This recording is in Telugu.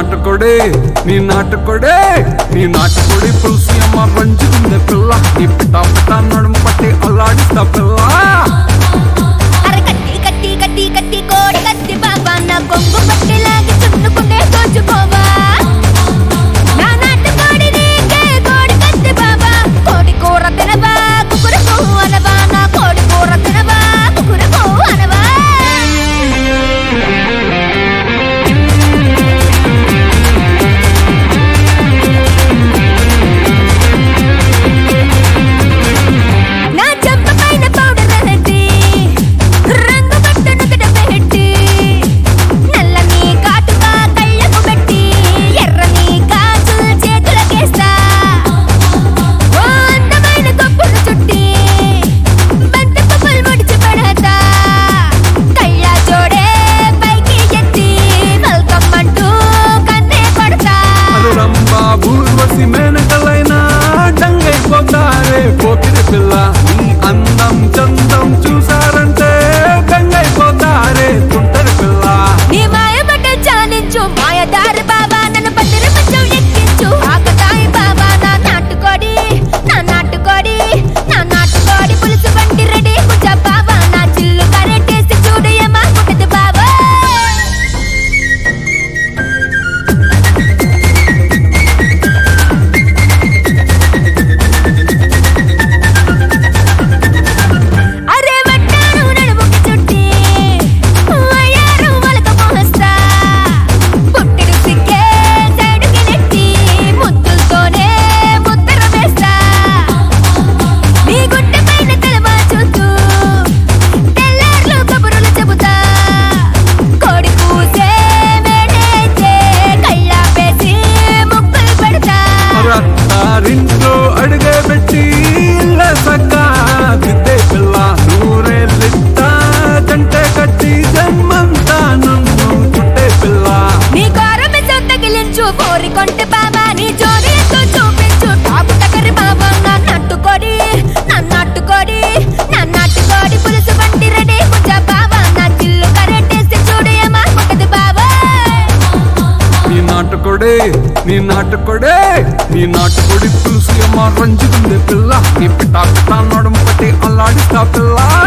నాటుకొడే నీ నాటుకొడే నీ నాటుకొడి పులుసు అమ్మ రంజుకుంది పిల్ల నీ పిట్ట పిట్ట నడుము పట్టి అల్లాడిస్తా పిల్ల అరే కట్టి కట్టి కట్టి కట్టి కోడి కత్తి బాబా నా కొంగు పట్టి లాగి చున్నుకునే దోచుకోవా నా నాటు కోడి నీకే కోడి కత్తి బాబా కోడి కూర తినవా కుకురుకు అనవా నా కోడి కూర తినవా కుకురుకు అనవా నా చెంప పైన పౌడర్ రెడ్డి రంగు పట్టు నుదుట పెట్టి నల్లని కాటుగా కళ్ళకు పెట్టి ఎర్రని గాజులు చేతులకేస్తా ఓ అందమైన కొప్పులు చుట్టి బంతి పువ్వులు ముడిచి పడతా కళ్ళ జోడే పైకి ఎత్తి వెల్కమ్ అంటూ కన్నే కొడతా అది రంబా ఊర్వశి మేనకలైనా డంగైపోతారే పోకిరి పిల్ల నీ అందం చందం చూసారంటే డంగైపోతారే తుంటరి పిల్ల నీ మాయబడ్డ చాలించు మాయదారి బాబా నన్ను పట్టిన కొంచెం ఎక్కించు ఆకతాయి బాబా నా నాటుకోడి నా నాటుకోడి నా నాటుకోడి పులుసు బండి రెడీ కుజ బాబా నా చిల్లు కరెట్టేసి చూడు ఏమా కుట్టదు బాబా అరే వట్టాను నడుముకి చుట్టి అయ్యారు వలక మోస్తా పుట్టిడు సిక్కే సైడుకి నెట్టి ముద్దులతోనే ముద్దర వేస్తా నీ గుడ్డ పైన తెలవా చూస్తూ తెల్లార్లు కబురులు చెబుతా కోడి కూసే వేడైతే కళ్ళాపేసి ముక్కులు పెడతా అత్తారింట్లో అడుగే పెట్టి ఇళ్ళ సక్క దిద్దే పిల్ల నూరేళ్ళిట్ట జంటే కట్టి జన్మంతా నన్ను చుట్టే పిల్ల నీ కారమిసం తగిలించు కోరి కొంటే బాబా నీ జోడి ఎంతో చూపించు టాపు టకరి బాబా నా నట్టుకోడి నా నట్టుకోడి నా నట్టుకోడి పులుసు బండి రెడీ కుచ్చ బాబా నా చిల్లు కరెట్టేసి చూడు ఏమా కుట్టదు బాబా నీ నాటుకొడే నీ నాటుకొడే నీ నాటుకొడి పులుసు ఏమో రంజుకుంది పిల్ల నీ పిట్ట పిట్ట నడుము పట్టి అల్లాడిస్తా పిల్ల